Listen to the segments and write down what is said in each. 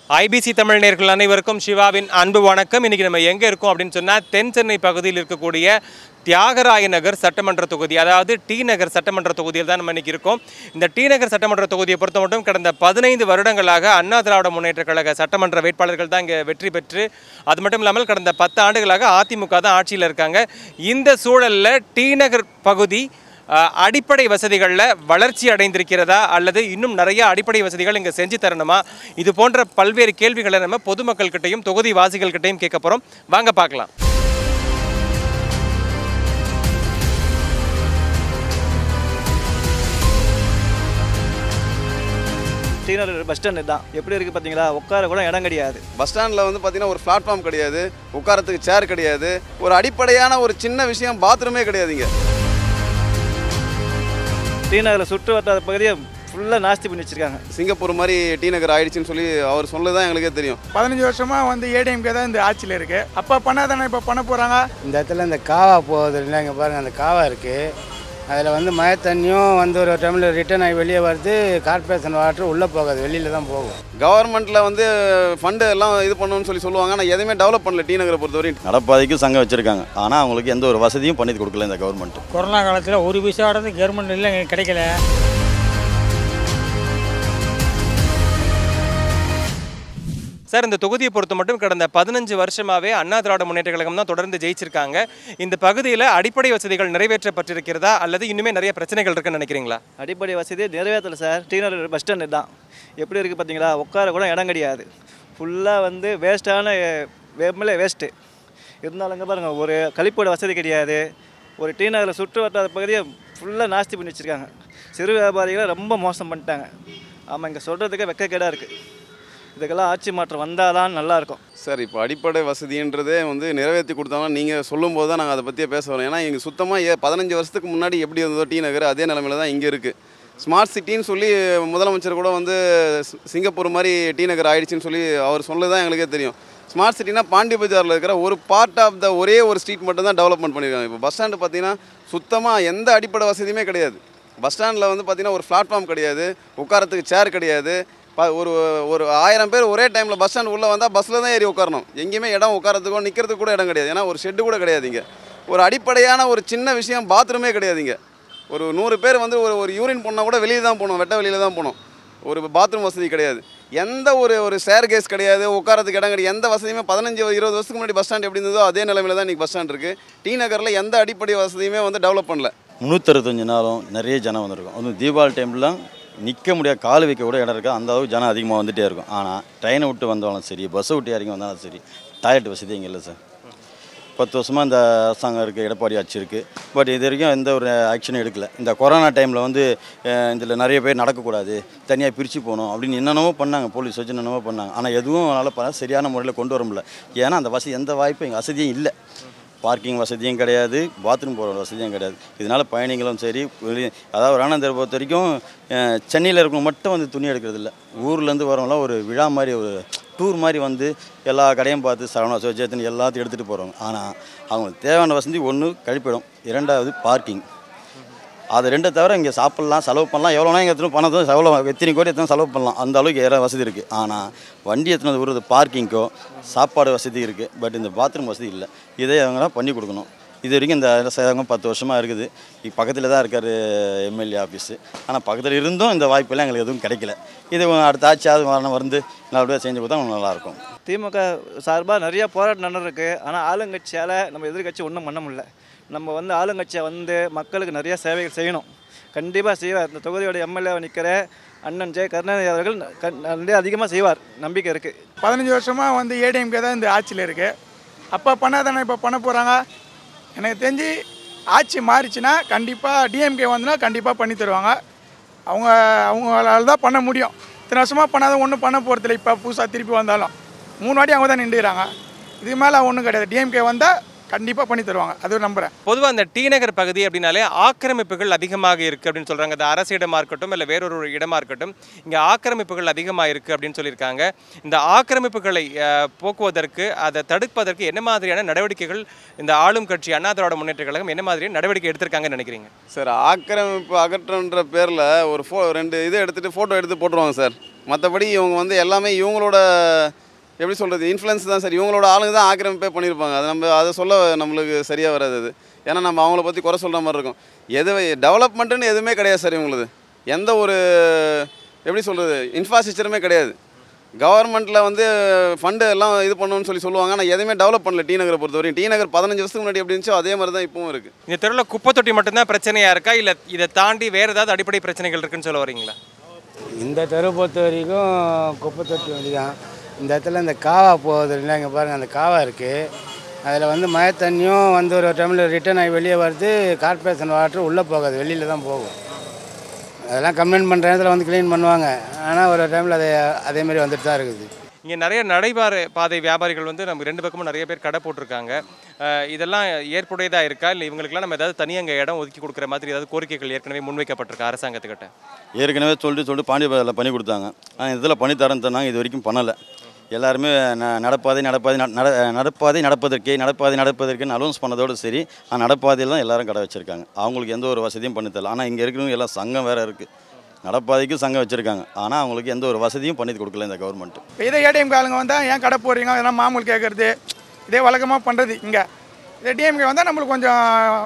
IBC Tamil நேர்கள் அனைவருக்கும் சிவாவின் அன்பு வணக்கம் இன்னைக்கு நம்ம எங்கே இருக்கோம் அப்படின்னு சொன்னால் தென் சென்னை பகுதியில் இருக்கக்கூடிய தியாகராய நகர் சட்டமன்ற தொகுதி அதாவது டி நகர் சட்டமன்ற தொகுதியில் தான் நம்ம இன்னைக்கு இருக்கோம் இந்த டி நகர் சட்டமன்ற தொகுதியை பொறுத்த மட்டும் கடந்த பதினைந்து வருடங்களாக அண்ணா திராவிட முன்னேற்ற கழக சட்டமன்ற வேட்பாளர்கள் தான் இங்கே வெற்றி பெற்று அது மட்டும் இல்லாமல் கடந்த பத்து ஆண்டுகளாக அதிமுக தான் ஆட்சியில் இருக்காங்க இந்த சூழலில் டி நகர் பகுதி அஹ், அடிப்படை வசதிகளில் வளர்ச்சி அடைந்திருக்கிறதா அல்லது இன்னும் நிறைய அடிப்படை வசதிகள் இங்கே செஞ்சு தரணுமா இது போன்ற பல்வேறு கேள்விகளை நம்ம பொதுமக்கள்கிட்டையும் தொகுதி வாசிகள்கிட்டையும் கேட்க போகிறோம் வாங்க பார்க்கலாம் டீனர் பஸ் ஸ்டாண்டு தான் எப்படி இருக்குது பார்த்தீங்களா உட்கார கூட இடம் கிடையாது பஸ் ஸ்டாண்டில் வந்து பார்த்தீங்கன்னா ஒரு பிளாட்ஃபார்ம் கிடையாது உட்காரத்துக்கு சேர் கிடையாது ஒரு அடிப்படையான ஒரு சின்ன விஷயம் பாத்ரூமே கிடையாதுங்க டீநகரில் சுற்று வட்டார பகுதியை ஃபுல்லாக நாஸ்தி பண்ணி வச்சுருக்காங்க சிங்கப்பூர் மாதிரி டி நகர் ஆயிடுச்சுன்னு சொல்லி அவர் சொன்னது தான் எங்களுக்கே தெரியும் பதினஞ்சு வருஷமா வந்து ஏடிஎம்கே தான் இந்த ஆட்சியில் இருக்கு அப்பா பண்ணாதானே இப்போ பண்ண போறாங்க இந்த இடத்துல இந்த காவா போகுது இல்லை இங்கே பாருங்கள் அந்த காவா இருக்குது அதில் வந்து மழை தண்ணியும் வந்து ஒரு டைமில் ரிட்டர்ன் ஆகி வெளியே வருது கார்பரேஷன் வாட்டர் உள்ளே போகாது வெளியில் தான் போகும் கவர்மெண்ட்டில் வந்து ஃபண்டு எல்லாம் இது பண்ணணும்னு சொல்லி சொல்லுவாங்க ஆனால் எதுவுமே டெவலப் பண்ணல டி நகரை பொறுத்தவரையும் நடப்பாதைக்கும் சங்கம் வச்சுருக்காங்க ஆனால் அவங்களுக்கு எந்த ஒரு வசதியும் பண்ணி கொடுக்கல இந்த கவர்மெண்ட் கொரோனா காலத்தில் ஒரு பைசாவோட கவர்மெண்ட் இல்லை எங்களுக்கு கிடைக்கல சார் இந்த தொகுதியை பொறுத்த மட்டும் கடந்த பதினஞ்சு வருஷமாவே அண்ணா திராவிட முன்னேற்ற கழகம் தான் தொடர்ந்து ஜெயிச்சிருக்காங்க இந்த பகுதியில் அடிப்படை வசதிகள் நிறைவேற்றப்பட்டிருக்கிறதா அல்லது இன்னுமே நிறைய பிரச்சனைகள் இருக்குன்னு நினைக்கிறீங்களா அடிப்படை வசதி நிறைவேற்றலை சார் டீனர் பஸ் ஸ்டாண்டு தான் எப்படி இருக்குது பார்த்தீங்களா உட்கார கூட இடம் கிடையாது ஃபுல்லாக வந்து வேஸ்ட்டான வெம்மலே வேஸ்ட்டு இருந்தாலும் இங்கே பாருங்கள் ஒரு கழிப்போட வசதி கிடையாது ஒரு டீநகரில் சுற்று வட்டார பகுதியை ஃபுல்லாக நாஸ்தி பண்ணி வச்சுருக்காங்க சிறு வியாபாரிகளை ரொம்ப மோசம் பண்ணிட்டாங்க ஆமாம் இங்கே சொல்கிறதுக்கே வெக்கக்கேடாக இருக்குது இதுக்கெல்லாம் ஆட்சி மாற்றம் வந்தால் தான் நல்லாயிருக்கும் சார் இப்போ அடிப்படை வசதின்றதே வந்து நிறைவேற்றி கொடுத்தாலும் நீங்கள் சொல்லும்போது தான் நாங்கள் அதை பற்றியே பேச வரோம் ஏன்னா இங்கே சுத்தமாக ஏ பதினஞ்சு வருஷத்துக்கு முன்னாடி எப்படி இருந்ததோ டி நகர் அதே நிலமையில தான் இங்கே இருக்குது ஸ்மார்ட் சிட்டின்னு சொல்லி முதலமைச்சர் கூட வந்து சி- சிங்கப்பூர் மாதிரி டி நகர் ஆயிடுச்சுன்னு சொல்லி அவர் சொன்னது தான் எங்களுக்கே தெரியும் ஸ்மார்ட் சிட்டினா பாண்டி பஜாரில் இருக்கிற ஒரு பார்ட் ஆஃப் த ஒரே ஒரு ஸ்ட்ரீட் மட்டும் தான் டெவலப்மெண்ட் பண்ணியிருக்காங்க இப்போ பஸ் ஸ்டாண்டு பார்த்தீங்கன்னா சுத்தமாக எந்த அடிப்படை வசதியுமே கிடையாது பஸ் ஸ்டாண்டில் வந்து பார்த்தீங்கன்னா ஒரு பிளாட்ஃபார்ம் கிடையாது உட்காரத்துக்கு சேர் கிடையாது ப- ஒரு ஒரு ஆயிரம் பேர் ஒரே டைமில் பஸ் ஸ்டாண்ட் உள்ளே வந்தால் பஸ்ஸில் தான் ஏறி உட்காரணும் எங்கேயுமே இடம் உட்காரத்துக்கோ நிற்கிறதுக்கு கூட இடம் கிடையாது ஏன்னா ஒரு ஷெட்டு கூட கிடையாது இங்கே ஒரு அடிப்படையான ஒரு சின்ன விஷயம் பாத்ரூமே கிடையாது இங்கே ஒரு நூறு பேர் வந்து ஒரு ஒரு யூரின் போனால் கூட வெளியே தான் போகணும் வெட்ட வெளியில் தான் போகணும் ஒரு பாத்ரூம் வசதி கிடையாது எந்த ஒரு ஒரு சேர் கேஸ் கிடையாது உட்காரத்துக்கு இடம் கிடையாது எந்த வசதியுமே பதினஞ்சு இருபது வருஷத்துக்கு முன்னாடி பஸ் ஸ்டாண்ட் எப்படி இருந்ததோ அதே நிலைமையில தான் இன்றைக்கி பஸ் ஸ்டாண்ட் இருக்குது டி நகரில் எந்த அடிப்படை வசதியுமே வந்து டெவலப் பண்ணல முந்நூற்றறுபத்தஞ்சு நாளும் நிறைய ஜனம் வந்திருக்கும் அதுவும் தீபாவளி டைம்லாம் நிற்க முடியாது கால் வைக்க கூட இடம் இருக்கா அந்த அளவுக்கு ஜனம் அதிகமாக வந்துட்டே இருக்கும் ஆனால் ட்ரெயினை விட்டு வந்தாலும் சரி பஸ்ஸை விட்டு இறங்கி வந்தாலும் சரி டாய்லெட் வசதி இங்கே இல்லை சார் பத்து வருஷமாக இந்த அரசாங்கம் இருக்குது எடப்பாடி ஆட்சி இருக்குது பட் இது வரைக்கும் எந்த ஒரு ஆக்ஷனும் எடுக்கல இந்த கொரோனா டைமில் வந்து இதில் நிறைய பேர் நடக்கக்கூடாது தனியாக பிரித்து போகணும் அப்படின்னு என்னென்னவோ பண்ணாங்க போலீஸ் வச்சு என்னென்னவோ பண்ணாங்க ஆனால் எதுவும் அவனால் பண்ண சரியான முறையில் கொண்டு வர முடியல ஏன்னா அந்த வசதி எந்த வாய்ப்பும் எங்கள் வசதியும் இல்லை பார்க்கிங் வசதியும் கிடையாது பாத்ரூம் போகிற வசதியும் கிடையாது இதனால் பயணிகளும் சரி வெளிய அதாவது ராணந்தரை பொறுத்த வரைக்கும் அஹ், சென்னையில் இருக்கவங்க மட்டும் வந்து துணி எடுக்கிறது இல்லை ஊர்லேருந்து வரவங்களாம் ஒரு விழா மாதிரி ஒரு டூர் மாதிரி வந்து எல்லா கடையும் பார்த்து சரவணா சுவச்சேத்தன் எல்லாத்தையும் எடுத்துகிட்டு போகிறவங்க ஆனால் அவங்களுக்கு தேவையான வசதி ஒன்று கழிப்பிடம் இரண்டாவது பார்க்கிங் அது ரெண்டை தவிர இங்கே சாப்பிட்லாம் செலவு பண்ணலாம் எவ்வளோனா இங்கே எத்தனை பணத்தை செலவு எத்தனை கோடி எத்தனை செலவு பண்ணலாம் அந்த அளவுக்கு ஏற வசதி இருக்குது ஆனால் வண்டி எத்தனை விடுறது பார்க்கிங்கோ சாப்பாடு வசதி இருக்குது பட் இந்த பாத்ரூம் வசதி இல்லை இதை அவங்க பண்ணி கொடுக்கணும் இது வரைக்கும் இந்த அரசாங்கம் பத்து வருஷமாக இருக்குது இப்போ பக்கத்தில் தான் இருக்கார் எம்எல்ஏ ஆஃபீஸு ஆனால் பக்கத்தில் இருந்தும் இந்த வாய்ப்பெல்லாம் எங்களுக்கு எதுவும் கிடைக்கல இது அடுத்த ஆட்சியாவது வரணும் வந்து நல்லபடியாக செஞ்சு கொடுத்தா கொஞ்சம் நல்லாயிருக்கும் திமுக சார்பாக நிறைய போராட்டம் நடந்திருக்கு ஆனால் ஆளுங்கட்சியால் நம்ம எதிர்கட்சி ஒன்றும் பண்ண முடியல நம்ம வந்து ஆளுங்கட்சியை வந்து மக்களுக்கு நிறைய சேவைகள் செய்யணும் கண்டிப்பாக செய்வார் இந்த தொகுதியோட எம்எல்ஏ நிற்கிற அண்ணன் ஜெய கருணாநிதி அவர்கள் கண்- நிறைய அதிகமாக செய்வார் நம்பிக்கை இருக்குது பதினஞ்சு வருஷமா வந்து ஏடிஎம்கே தான் இந்த ஆட்சியில் இருக்கு அப்பா பண்ணாதானே இப்போ பண்ண போறாங்க எனக்கு தெரிஞ்சு ஆட்சி மாறிச்சுன்னா கண்டிப்பாக டிஎம்கே வந்துன்னா கண்டிப்பாக பண்ணி தருவாங்க அவங்க அவங்களால தான் பண்ண முடியும் இத்தனை வருஷமாக பண்ணாத ஒன்றும் பண்ண போகிறதில்ல இப்போ புதுசாக திருப்பி வந்தாலும் மூணு வாட்டி அவங்க தான் நின்றுறாங்க இதுக்கு மேலே ஒன்றும் கிடையாது டிஎம்கே வந்தால் கண்டிப்பாக பண்ணி தருவாங்க அது நம்புகிறேன் பொதுவாக இந்த டி நகர் பகுதி அப்படின்னாலே ஆக்கிரமிப்புகள் அதிகமாக இருக்குது அப்படின்னு சொல்கிறாங்க அது அரசு இடமா இருக்கட்டும் இல்லை வேறொரு இடமா இருக்கட்டும் இங்கே ஆக்கிரமிப்புகள் அதிகமாக இருக்குது அப்படின்னு சொல்லியிருக்காங்க இந்த ஆக்கிரமிப்புகளை அஹ், போக்குவதற்கு அதை தடுப்பதற்கு என்ன மாதிரியான நடவடிக்கைகள் இந்த ஆளும் கட்சி அண்ணா திராவிட முன்னேற்ற கழகம் என்ன மாதிரியான நடவடிக்கை எடுத்திருக்காங்கன்னு நினைக்கிறீங்க சார் ஆக்கிரமிப்பு அகற்றன்ற பேரில் ஒரு ஃபோ ரெண்டு இதை எடுத்துகிட்டு ஃபோட்டோ எடுத்து போட்டுருவாங்க சார் மற்றபடி இவங்க வந்து எல்லாமே இவங்களோட எப்படி சொல்கிறது இன்ஃப்ளூயன்ஸ் தான் சரி இவங்களோட ஆளுங்க தான் ஆக்கிரமிப்பே பண்ணியிருப்பாங்க அது நம்ம அதை சொல்ல நம்மளுக்கு சரியாக வராது அது ஏன்னா நம்ம அவங்கள பற்றி குறை சொல்கிற மாதிரி இருக்கும் எது டெவலப்மெண்ட்டுன்னு எதுவுமே கிடையாது சார் இவங்களுது எந்த ஒரு எப்படி சொல்கிறது இன்ஃப்ராஸ்ட்ரக்சருமே கிடையாது கவர்மெண்ட்டில் வந்து ஃபண்டு எல்லாம் இது பண்ணணும்னு சொல்லி சொல்லுவாங்க ஆனால் எதுவுமே டெவலப் பண்ணல டி நகரை பொறுத்தவரைக்கும் டி நகர் பதினஞ்சு வருஷத்துக்கு முன்னாடி எப்படி இருந்துச்சோ அதே மாதிரி தான் இப்பவும் இருக்குது இந்த தெருவில் குப்பை தொட்டி மட்டும்தான் பிரச்சனையா இருக்கா இல்லை இதை தாண்டி வேறு ஏதாவது அடிப்படை பிரச்சனைகள் இருக்குன்னு சொல்ல வரீங்களா இந்த தெரு பொறுத்த வரைக்கும் குப்பை தொட்டி வண்டி தான் இந்த இடத்துல இந்த காவா போகுது இல்லை இங்கே பாருங்கள் அந்த காவா இருக்குது அதில் வந்து மழை தண்ணியும் வந்து ஒரு டைமில் ரிட்டர்ன் ஆகி வெளியே வருது கார்ப்பரேஷன் வாட்டர் உள்ளே போகாது வெளியில் தான் போகும் அதெல்லாம் கம்ப்ளைண்ட் பண்ணுற இடத்துல வந்து க்ளீன் பண்ணுவாங்க ஆனால் ஒரு டைமில் அதே அதேமாரி வந்துட்டு தான் இருக்குது இங்கே நிறைய நடைபாதை பாதை வியாபாரிகள் வந்து நம்ம ரெண்டு பக்கமும் நிறைய பேர் கடை போட்டிருக்காங்க அஹ் இதெல்லாம் ஏற்புடையதாக இருக்கா இல்லை இவங்களுக்குலாம் நம்ம ஏதாவது தனியாக அங்கே இடம் ஒதுக்கி கொடுக்குற மாதிரி ஏதாவது கோரிக்கைகள் ஏற்கனவே முன்வைக்கப்பட்டிருக்கா அரசாங்கத்துக்கிட்ட ஏற்கனவே சொல்லிட்டு சொல்லிட்டு பாண்டியபாதையில் பண்ணி கொடுத்தாங்க ஆனால் இதில் பண்ணி தரேன்னு சொன்னாங்க இது வரைக்கும் பண்ணலை எல்லாருமே ந நடப்பாதை நடப்பாதை நட- நட நடப்பாதை நடப்பதற்கே நடப்பாதை நடப்பதற்குன்னு அலௌன்ஸ் பண்ணதோடு சரி ஆனால் நடப்பாதையில் தான் எல்லாரும் கடை வச்சுருக்காங்க அவங்களுக்கு எந்த ஒரு வசதியும் பண்ணி தரல ஆனால் இங்கே இருக்கிறவங்க எல்லாம் சங்கம் வேறு இருக்குது நடப்பாதைக்கும் சங்கம் வச்சுருக்காங்க ஆனால் அவங்களுக்கு எந்த ஒரு வசதியும் பண்ணி கொடுக்கல இந்த கவர்மெண்ட் இப்போ இதே ஏடிஎம் ஆளுங்க வந்தால் ஏன் கடை போடுறீங்க அதெல்லாம் மாமூல் கேட்குறது இதே வழக்கமாக பண்ணுறது இங்கே இதே டிஎம்கே வந்தால் நம்மளுக்கு கொஞ்சம்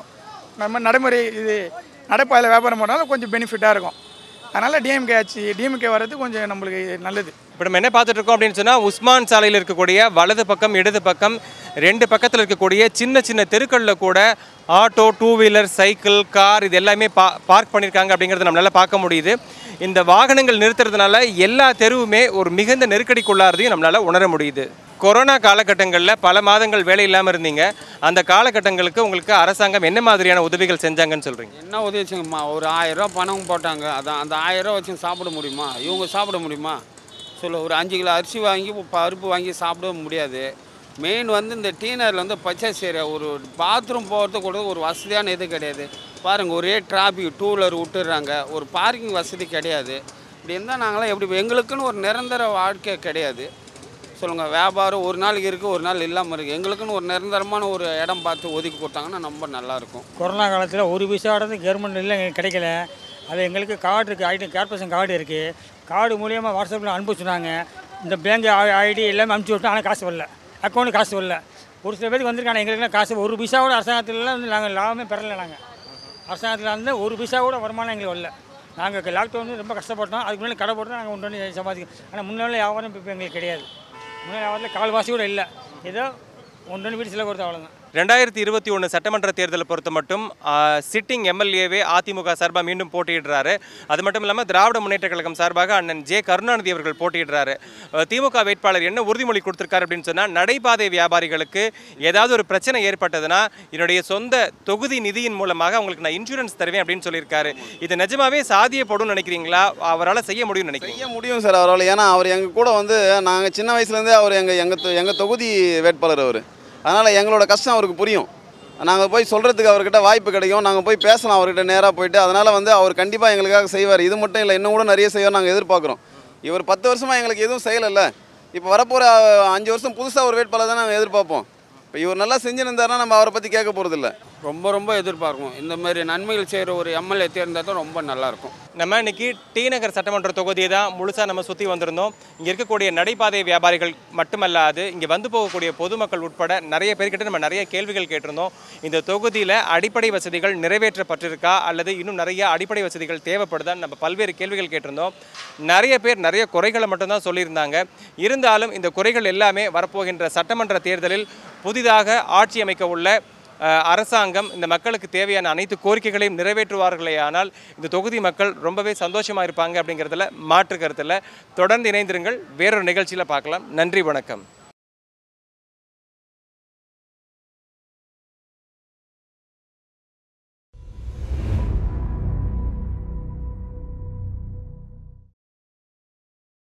நம்ம நடைமுறை இது நடைப்பாதையில் வியாபாரம் பண்ணாலும் கொஞ்சம் பெனிஃபிட்டாக இருக்கும் அதனால் டிஎம்கே ஆச்சு டிஎம்கே வர்றது கொஞ்சம் நம்மளுக்கு நல்லது இப்போ நம்ம என்ன பார்த்துட்டு இருக்கோம் அப்படின்னு சொன்னால் உஸ்மான் சாலையில் இருக்கக்கூடிய வலது பக்கம் இடது பக்கம் ரெண்டு பக்கத்தில் இருக்கக்கூடிய சின்ன சின்ன தெருக்களில் கூட auto two wheeler cycle car இது எல்லாமே பா பார்க் பண்ணியிருக்காங்க அப்படிங்கிறத நம்மளால பார்க்க முடியுது இந்த வாகனங்கள் நிறுத்துறதுனால எல்லா தெருவுமே ஒரு மிகுந்த நெருக்கடிக்குள்ளாறதையும் நம்மளால உணர முடியுது கொரோனா காலகட்டங்களில் பல மாதங்கள் வேலை இல்லாமல் இருந்தீங்க அந்த காலகட்டங்களுக்கு உங்களுக்கு அரசாங்கம் என்ன மாதிரியான உதவிகள் செஞ்சாங்கன்னு சொல்கிறீங்க என்ன உதவி செய்யுங்கம்மா ஒரு ஆயிரம் ரூபா பணம் போட்டாங்க அதான் அந்த ஆயிரம் ரூபா வச்சு சாப்பிட முடியுமா இவங்க சாப்பிட முடியுமா சொல்லு ஒரு அஞ்சு கிலோ அரிசி வாங்கி பருப்பு வாங்கி சாப்பிட முடியாது மெயின் வந்து இந்த டீனரில் வந்து பச்சை சேர ஒரு பாத்ரூம் போகிறதுக்கு கூட ஒரு வசதியான இது கிடையாது பாருங்கள் ஒரே டிராஃபிக் டூ வீலர் விட்டுடுறாங்க ஒரு பார்க்கிங் வசதி கிடையாது இப்படி இருந்தால் நாங்களாம் எப்படி எங்களுக்குன்னு ஒரு நிரந்தர வாழ்க்கை கிடையாது சொல்லுங்கள் வியாபாரம் ஒரு நாளைக்கு இருக்குது ஒரு நாள் இல்லாமல் இருக்குது எங்களுக்குன்னு ஒரு நிரந்தரமான ஒரு இடம் பார்த்து ஒதுக்கி கொடுத்தாங்கன்னா ரொம்ப நல்லாயிருக்கும் கொரோனா காலத்தில் ஒரு விசா வந்து கவர்மெண்ட் இல்லை எங்களுக்கு கிடைக்கல அது எங்களுக்கு கார்டு இருக்குது ஐடி கார்பரேஷன் கார்டு இருக்குது கார்டு மூலியமாக வாட்ஸ்அப்பில் அனுப்பி சொன்னாங்க இந்த பேங்க் ஐடி எல்லாமே அனுப்பிச்சி விட்டோம் ஆனால் காசு வரல அக்கௌண்ட்டு காசு வரல ஒரு சில பேருக்கு வந்திருக்காங்க எங்களுக்குலாம் காசு ஒரு விசாவோட அரசாங்கத்துலலாம் வந்து நாங்கள் லாபமே பெறலை நாங்கள் அரசாங்கத்தில் வந்து ஒரு விசாவோட வருமானம் எங்களுக்கு வரல நாங்கள் லாக்டவுன் வந்து ரொம்ப கஷ்டப்பட்டோம் அதுக்கு முன்னாடி கடை போட்டு நாங்கள் ஒன்று ஒன்று சம்பாதிக்கோம் ஆனால் முன்னாள் வியாபாரம் இப்போ எங்களுக்கு கிடையாது முன்னாள் வியாபாரத்தில் கால்வாசி கூட இல்லை ஏதோ ஒன்று ரெண்டு வீடு சில கொடுத்தா அவ்வளோதான் ரெண்டாயிரத்தி இருபத்தி ஒன்று சட்டமன்ற தேர்தலை பொறுத்த மட்டும் சிட்டிங் எம்எல்ஏவே அதிமுக சார்பாக மீண்டும் போட்டியிடுறாரு அது மட்டும் இல்லாமல் திராவிட முன்னேற்ற கழகம் சார்பாக அண்ணன் ஜே கருணாநிதி அவர்கள் போட்டியிடுறாரு அஹ், திமுக வேட்பாளர் என்ன உறுதிமொழி கொடுத்திருக்காரு அப்படின்னு சொன்னால் நடைபாதை வியாபாரிகளுக்கு ஏதாவது ஒரு பிரச்சனை ஏற்பட்டதுன்னா என்னுடைய சொந்த தொகுதி நிதியின் மூலமாக அவங்களுக்கு நான் இன்சூரன்ஸ் தருவேன் அப்படின்னு சொல்லியிருக்காரு இது நிஜமாவே சாத்தியப்படும் நினைக்கிறீங்களா அவரால் செய்ய முடியும்னு நினைக்கிறீங்க செய்ய முடியும் சார் அவரால் ஏன்னா அவர் எங்கள் கூட வந்து நாங்கள் சின்ன வயசுலேருந்தே அவர் எங்கள் எங்கள் எங்கள் தொகுதி வேட்பாளர் அவர் அதனால் எங்களோட கஷ்டம் அவருக்கு புரியும் நாங்கள் போய் சொல்கிறதுக்கு அவர்கிட்ட வாய்ப்பு கிடைக்கும் நாங்கள் போய் பேசலாம் அவர்கிட்ட நேராக போயிட்டு அதனால் வந்து அவர் கண்டிப்பாக எங்களுக்காக செய்வார் இது மட்டும் இல்லை இன்னும் கூட நிறைய செய்வார் நாங்கள் எதிர்பார்க்குறோம் இவர் பத்து வருஷமாக எங்களுக்கு எதுவும் செய்யலைல்ல இப்போ வரப்போகிற அஞ்சு வருஷம் புதுசாக ஒரு வேட்பாளர் தான் நாங்கள் எதிர்பார்ப்போம் இப்போ இவர் நல்லா செஞ்சுருந்தாருன்னா நம்ம அவரை பற்றி கேட்க போகிறதில்ல ரொம்ப ரொம்ப எதிர்பார்க்கும் இந்த மாதிரி நன்மைகள் செய்கிற ஒரு எம்எல்ஏ தேர்ந்தெடுத்தா ரொம்ப நல்லாயிருக்கும் நம்ம இன்னைக்கு டி நகர் சட்டமன்ற தொகுதியை தான் முழுசாக நம்ம சுற்றி வந்திருந்தோம் இங்கே இருக்கக்கூடிய நடைபாதை வியாபாரிகள் மட்டுமல்லாது இங்கே வந்து போகக்கூடிய பொதுமக்கள் உட்பட நிறைய பேர்கிட்ட நம்ம நிறைய கேள்விகள் கேட்டிருந்தோம் இந்த தொகுதியில் அடிப்படை வசதிகள் நிறைவேற்றப்பட்டிருக்கா அல்லது இன்னும் நிறைய அடிப்படை வசதிகள் தேவைப்படுதான்னு நம்ம பல்வேறு கேள்விகள் கேட்டிருந்தோம் நிறைய பேர் நிறைய குறைகளை மட்டும்தான் சொல்லியிருந்தாங்க இருந்தாலும் இந்த குறைகள் எல்லாமே வரப்போகின்ற சட்டமன்ற தேர்தலில் புதிதாக ஆட்சி அமைக்க உள்ள அஹ், அரசாங்கம் இந்த மக்களுக்கு தேவையான அனைத்து கோரிக்கைகளையும் நிறைவேற்றுவார்களே ஆனால் இந்த தொகுதி மக்கள் ரொம்பவே சந்தோஷமாக இருப்பாங்க அப்படிங்கிறதுல மாற்று கருத்தில் தொடர்ந்து இணைந்திருங்கள் வேறொரு நிகழ்ச்சியில் பார்க்கலாம் நன்றி வணக்கம்